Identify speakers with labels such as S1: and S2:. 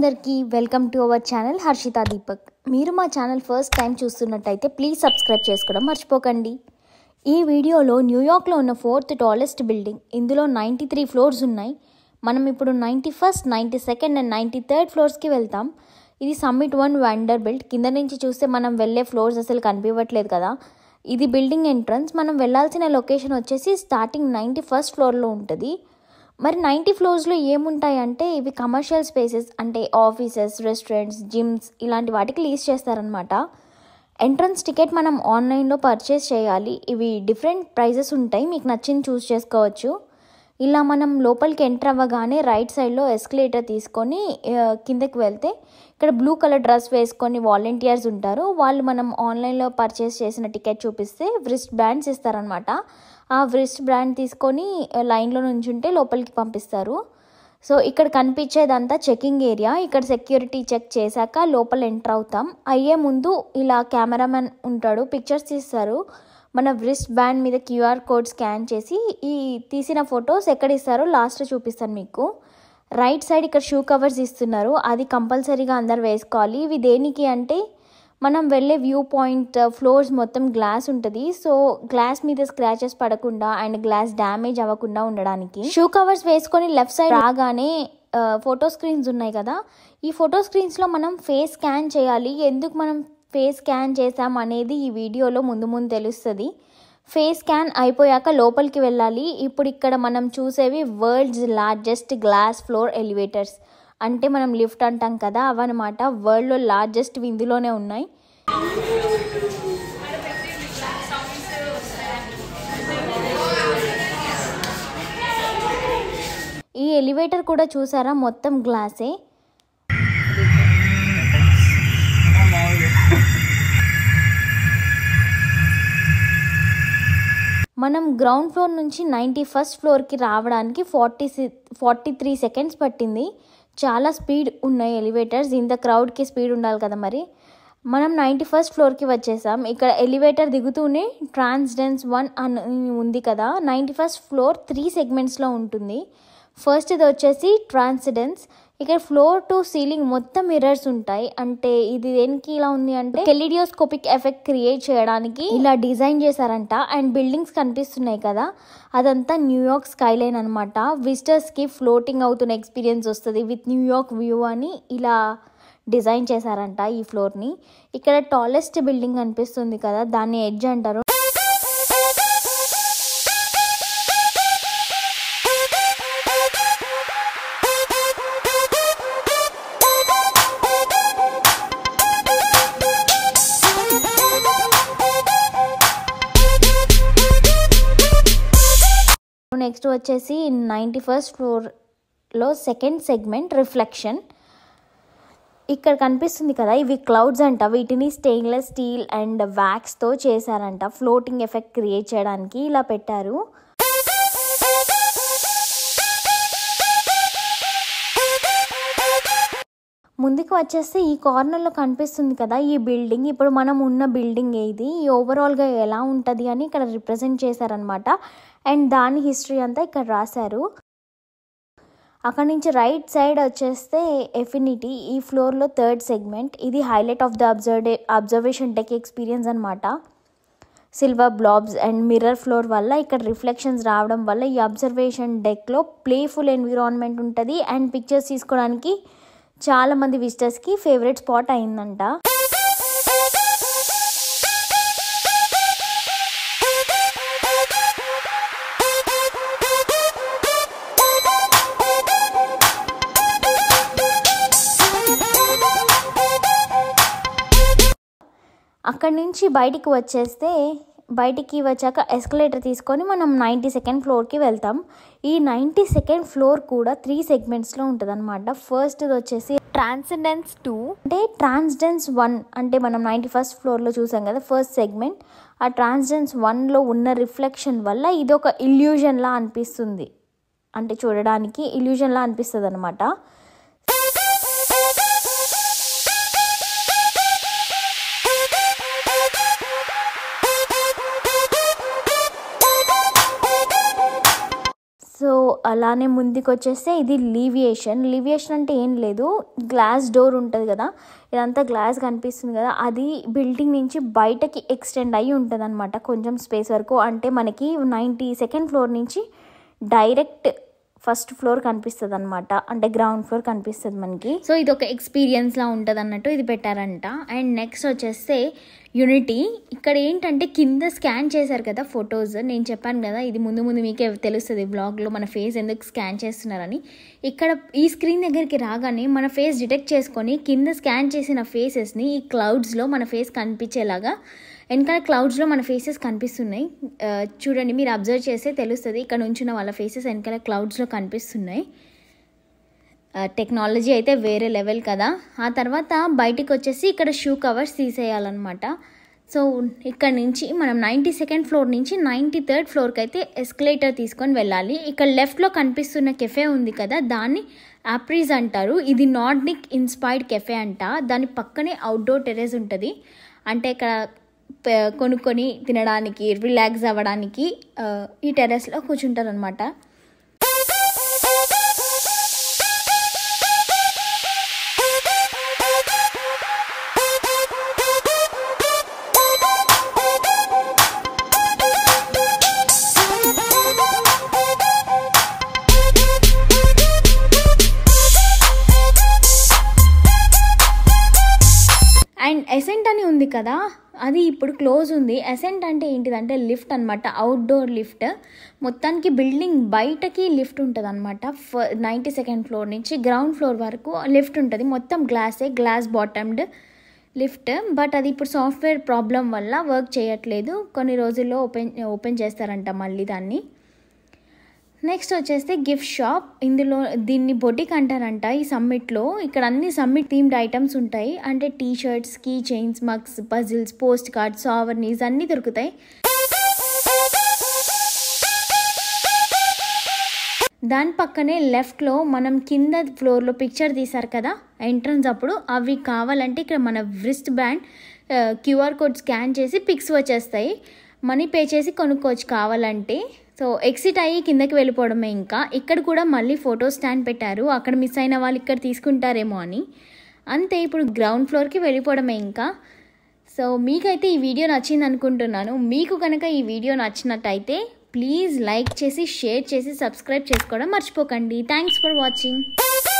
S1: అందరికీ welcome to our channel Harshita Deepak మీరు మా ఛానల్ ఫస్ట్ టైం చూస్తున్నట్టయితే ప్లీజ్ సబ్స్క్రైబ్ చేసుకోవడం మర్చిపోకండి ఈ వీడియోలో న్యూయార్క్లో ఉన్న ఫోర్త్ టాలెస్ట్ బిల్డింగ్ ఇందులో నైంటీ త్రీ ఫ్లోర్స్ ఉన్నాయి మనం ఇప్పుడు ninety first ninety second and ninety third ఫ్లోర్స్కి వెళ్తాం ఇది సమ్మిట్ వన్ వండర్ బిల్డ్ కింద నుంచి చూస్తే మనం వెళ్ళే ఫ్లోర్స్ అసలు కనిపించట్లేదు కదా ఇది బిల్డింగ్ ఎంట్రన్స్ మనం వెళ్ళాల్సిన లొకేషన్ వచ్చేసి స్టార్టింగ్ నైంటీ ఫస్ట్ ఫ్లోర్లో ఉంటుంది మరి నైంటీ ఫ్లోర్స్లో ఏముంటాయి అంటే ఇవి కమర్షియల్ స్పేసెస్ అంటే ఆఫీసెస్ రెస్టారెంట్స్ జిమ్స్ ఇలాంటి వాటికి లీజ్ చేస్తారనమాట ఎంట్రన్స్ టికెట్ మనం ఆన్లైన్లో పర్చేస్ చేయాలి ఇవి డిఫరెంట్ ప్రైజెస్ ఉంటాయి మీకు నచ్చింది చూస్ చేసుకోవచ్చు ఇలా మనం లోపలికి ఎంటర్ అవ్వగానే రైట్ సైడ్లో ఎస్కలేటర్ తీసుకొని ఆ, కిందకి వెళ్తే ఇక్కడ బ్లూ కలర్ డ్రెస్ వేసుకొని వాలంటీర్స్ ఉంటారు వాళ్ళు మనం ఆన్లైన్లో పర్చేస్ చేసిన టికెట్ చూపిస్తే వ్రిస్ట్ బ్యాండ్స్ ఇస్తారనమాట ఆ వ్రిస్ట్ బ్రాండ్ తీసుకొని ఆ, లైన్లో నుంచుంటే లోపలికి పంపిస్తారు సో ఇక్కడ కనిపించేదంతా చెకింగ్ ఏరియా ఇక్కడ సెక్యూరిటీ చెక్ చేశాక లోపల ఎంటర్ అవుతాం అయ్యే ముందు ఇలా కెమెరామెన్ ఉంటాడు పిక్చర్స్ తీస్తారు మన వ్రిస్ట్ బ్యాండ్ మీద క్యూఆర్ కోడ్ స్కాన్ చేసి ఈ తీసిన ఫొటోస్ ఎక్కడ ఇస్తారో లాస్ట్ చూపిస్తాను మీకు రైట్ సైడ్ ఇక్కడ షూ కవర్స్ ఇస్తున్నారు అది కంపల్సరీగా అందరు వేసుకోవాలి ఇవి దేనికి అంటే మనం వెళ్ళే వ్యూ పాయింట్ ఫ్లోర్స్ మొత్తం గ్లాస్ ఉంటుంది సో గ్లాస్ మీద స్క్రాచెస్ పడకుండా అండ్ గ్లాస్ డ్యామేజ్ అవ్వకుండా ఉండడానికి షూ కవర్స్ వేసుకొని లెఫ్ట్ సైడ్ రాగానే ఫోటో స్క్రీన్స్ ఉన్నాయి కదా ఈ ఫోటో స్క్రీన్స్లో మనం ఫేస్ స్కాన్ చేయాలి ఎందుకు మనం ఫేస్ స్కాన్ చేసాం అనేది ఈ వీడియోలో ముందు ముందు తెలుస్తుంది ఫేస్ స్కాన్ అయిపోయాక లోపలికి వెళ్ళాలి ఇప్పుడు ఇక్కడ మనం చూసేవి world's largest glass floor elevators అంటే మనం లిఫ్ట్ అంటాం కదా అవన్నమాట వరల్డ్లో లార్జెస్ట్ ఇందులోనే ఉన్నాయి ఈ ఎలివేటర్ కూడా చూసారా మొత్తం గ్లాసే మనం గ్రౌండ్ ఫ్లోర్ నుంచి నైంటీ ఫస్ట్ ఫ్లోర్కి రావడానికి ఫార్టీ ఫార్టీ త్రీ సెకండ్స్ పట్టింది చాలా స్పీడ్ ఉన్నాయి ఎలివేటర్స్ ఇంత క్రౌడ్కి స్పీడ్ ఉండాలి కదా మరి మనం నైంటీ ఫస్ట్ ఫ్లోర్కి వచ్చేసాం ఇక్కడ ఎలివేటర్ దిగుతూనే ట్రాన్స్డెన్స్ వన్ అని ఉంది కదా నైంటీ ఫస్ట్ ఫ్లోర్ త్రీ సెగ్మెంట్స్లో ఉంటుంది ఫస్ట్ ఇది వచ్చేసి ట్రాన్సిడెన్స్ ఇక్కడ ఫ్లోర్ టు సీలింగ్ మొత్తం మిర్రర్స్ ఉంటాయి అంటే ఇది దేనికి ఇలా ఉంది అంటే కెలిడియోస్కోపిక్ ఎఫెక్ట్ క్రియేట్ చేయడానికి ఇలా డిజైన్ చేశారంట అండ్ బిల్డింగ్స్ కనిపిస్తున్నాయి కదా అదంతా న్యూయార్క్ స్కైలైన్ అనమాట విజిటర్స్కి ఫ్లోటింగ్ అవుతున్న ఎక్స్పీరియన్స్ వస్తుంది విత్ న్యూయార్క్ వ్యూ అని ఇలా డిజైన్ చేశారంట ఈ ఫ్లోర్ని ఇక్కడ టాలెస్ట్ బిల్డింగ్ అనిపిస్తుంది కదా దాన్ని ఎడ్జ్ అంటారు నెక్స్ట్ వచ్చేసి నైంటీ ఫస్ట్ ఫ్లోర్లో సెకండ్ సెగ్మెంట్ రిఫ్లెక్షన్ ఇక్కడ కనిపిస్తుంది కదా ఇవి క్లౌడ్స్ అంట వీటిని స్టెయిన్లెస్ స్టీల్ అండ్ వ్యాక్స్తో చేశారంట ఫ్లోటింగ్ ఎఫెక్ట్ క్రియేట్ చేయడానికి ఇలా పెట్టారు ముందుకు వచ్చేస్తే ఈ కార్నర్లో కనిపిస్తుంది కదా ఈ బిల్డింగ్ ఇప్పుడు మనం ఉన్న బిల్డింగ్ ఏది ఈ ఓవరాల్గా ఎలా ఉంటుంది అని ఇక్కడ రిప్రజెంట్ చేశారనమాట అండ్ దాని హిస్టరీ అంతా ఇక్కడ రాశారు అక్కడ నుంచి రైట్ సైడ్ వచ్చేస్తే ఎఫినిటీ ఈ ఫ్లోర్లో థర్డ్ సెగ్మెంట్ ఇది highlight of the observe observation deck experience అనమాట silver blobs and mirror floor వల్ల ఇక్కడ రిఫ్లెక్షన్స్ రావడం వల్ల ఈ అబ్జర్వేషన్ డెక్లో ప్లేఫుల్ ఎన్విరాన్మెంట్ ఉంటుంది అండ్ పిక్చర్స్ తీసుకోవడానికి చాలా మంది విజిటర్స్కి ఫేవరెట్ స్పాట్ అయిందంట అక్కడి నుంచి బయటికి వచ్చేస్తే బయటికి వచ్చాక ఎస్కలేటర్ తీసుకొని మనం నైంటీ సెకండ్ ఫ్లోర్కి వెళ్తాం ఈ నైంటీ సెకండ్ ఫ్లోర్ కూడా త్రీ సెగ్మెంట్స్లో ఉంటుంది అనమాట ఫస్ట్ వచ్చేసి ట్రాన్సెండెన్స్ టూ అంటే ట్రాన్స్డెన్స్ వన్ అంటే మనం నైంటీ ఫస్ట్ ఫ్లోర్లో చూసాం కదా ఫస్ట్ సెగ్మెంట్ ఆ ట్రాన్స్డెన్స్ వన్లో ఉన్న రిఫ్లెక్షన్ వల్ల ఇది ఒక ఇల్యూజన్లా అనిపిస్తుంది అంటే చూడడానికి ఇల్యూజన్లా అనిపిస్తుంది అనమాట సో అలానే ముందుకు వచ్చేస్తే ఇది లీవియేషన్ లీవియేషన్ అంటే ఏం లేదు గ్లాస్ డోర్ ఉంటుంది కదా ఇదంతా గ్లాస్ కనిపిస్తుంది కదా అది బిల్డింగ్ నుంచి బయటకి ఎక్స్టెండ్ అయ్యి ఉంటుంది అనమాట కొంచెం స్పేస్ వరకు అంటే మనకి నైంటీ సెకండ్ ఫ్లోర్ నుంచి డైరెక్ట్ ఫస్ట్ ఫ్లోర్ కనిపిస్తుంది అనమాట అంటే గ్రౌండ్ ఫ్లోర్ కనిపిస్తుంది మనకి సో ఇది ఒక ఎక్స్పీరియన్స్లా ఉంటుంది అన్నట్టు ఇది పెట్టారంట అండ్ నెక్స్ట్ వచ్చేస్తే యూనిటీ ఇక్కడ ఏంటంటే కింద స్కాన్ చేశారు కదా ఫొటోస్ నేను చెప్పాను కదా ఇది ముందు ముందు మీకే తెలుస్తుంది బ్లాగ్లో మన ఫేస్ ఎందుకు స్కాన్ చేస్తున్నారని ఇక్కడ ఈ స్క్రీన్ దగ్గరికి రాగానే మన ఫేస్ డిటెక్ట్ చేసుకొని కింద స్కాన్ చేసిన ఫేసెస్ని ఈ క్లౌడ్స్లో మన ఫేస్ కనిపించేలాగా వెనకాల క్లౌడ్స్లో మన ఫేసెస్ కనిపిస్తున్నాయి ఆ, చూడండి మీరు అబ్జర్వ్ చేస్తే తెలుస్తుంది ఇక్కడ నుంచిన వాళ్ళ ఫేసెస్ వెనకాల క్లౌడ్స్లో కనిపిస్తున్నాయి టెక్నాలజీ అయితే వేరే లెవెల్ కదా ఆ తర్వాత బయటికి వచ్చేసి ఇక్కడ షూ కవర్స్ తీసేయాలన్నమాట సో ఇక్కడ నుంచి మనం నైంటీ సెకండ్ ఫ్లోర్ నుంచి నైంటీ థర్డ్ ఫ్లోర్కి అయితే ఎస్కలేటర్ తీసుకొని వెళ్ళాలి ఇక్కడ లెఫ్ట్లో కనిపిస్తున్న కెఫే ఉంది కదా దాన్ని యాప్రీజ్ అంటారు ఇది నార్డిక్ ఇన్స్పైర్డ్ కెఫే అంట దాని పక్కనే అవుట్డోర్ టెరెస్ ఉంటుంది అంటే ఇక్కడ ప- కొనుక్కొని తినడానికి రిలాక్స్ అవ్వడానికి ఆ, ఈ టెరెస్లో కూర్చుంటారు అనమాట అండ్ ఎసెంట్ అని ఉంది కదా అది ఇప్పుడు క్లోజ్ ఉంది ఎసెంట్ అంటే ఏంటిదంటే లిఫ్ట్ అనమాట అవుట్డోర్ లిఫ్ట్ మొత్తానికి బిల్డింగ్ బయటకి లిఫ్ట్ ఉంటుంది అనమాట నైంటీ సెకండ్ ఫ్లోర్ నుంచి గ్రౌండ్ ఫ్లోర్ వరకు లిఫ్ట్ ఉంటుంది మొత్తం గ్లాసే గ్లాస్ బాటమ్డ్ లిఫ్ట్ బట్ అది ఇప్పుడు సాఫ్ట్వేర్ ప్రాబ్లం వల్ల వర్క్ చేయట్లేదు కొన్ని రోజుల్లో ఓపెన్ ఓపెన్ చేస్తారంట మళ్ళీ దాన్ని నెక్స్ట్ వచ్చేస్తే గిఫ్ట్ షాప్ ఇందులో దీన్ని బొటిక్ అంటారంట ఈ సమ్మిట్లో ఇక్కడ అన్ని సమ్మిట్ థీమ్డ్ ఐటమ్స్ ఉంటాయి అంటే T shirts key chains mugs puzzles postcards souvenirs అన్నీ దొరుకుతాయి దాని పక్కనే లెఫ్ట్లో మనం కింద ఫ్లోర్లో పిక్చర్ తీసారు కదా ఎంట్రన్స్ అప్పుడు అవి కావాలంటే ఇక్కడ మన wrist band QR code scan చేసి పిక్స్ వచ్చేస్తాయి మనీ పే చేసి కొనుక్కోవచ్చు కావాలంటే సో ఎక్సిట్ అయ్యి కిందకి వెళ్ళిపోవడమే ఇంకా ఇక్కడ కూడా మళ్ళీ ఫోటో స్టాండ్ పెట్టారు అక్కడ మిస్ అయిన వాళ్ళు ఇక్కడ తీసుకుంటారేమో అని అంతే ఇప్పుడు గ్రౌండ్ ఫ్లోర్కి వెళ్ళిపోవడమే ఇంకా సో మీకైతే ఈ వీడియో నచ్చింది అనుకుంటున్నాను మీకు కనుక ఈ వీడియో నచ్చినట్టయితే ప్లీజ్ లైక్ చేసి షేర్ చేసి సబ్స్క్రైబ్ చేసుకోవడం మర్చిపోకండి థ్యాంక్స్ ఫర్ వాచింగ్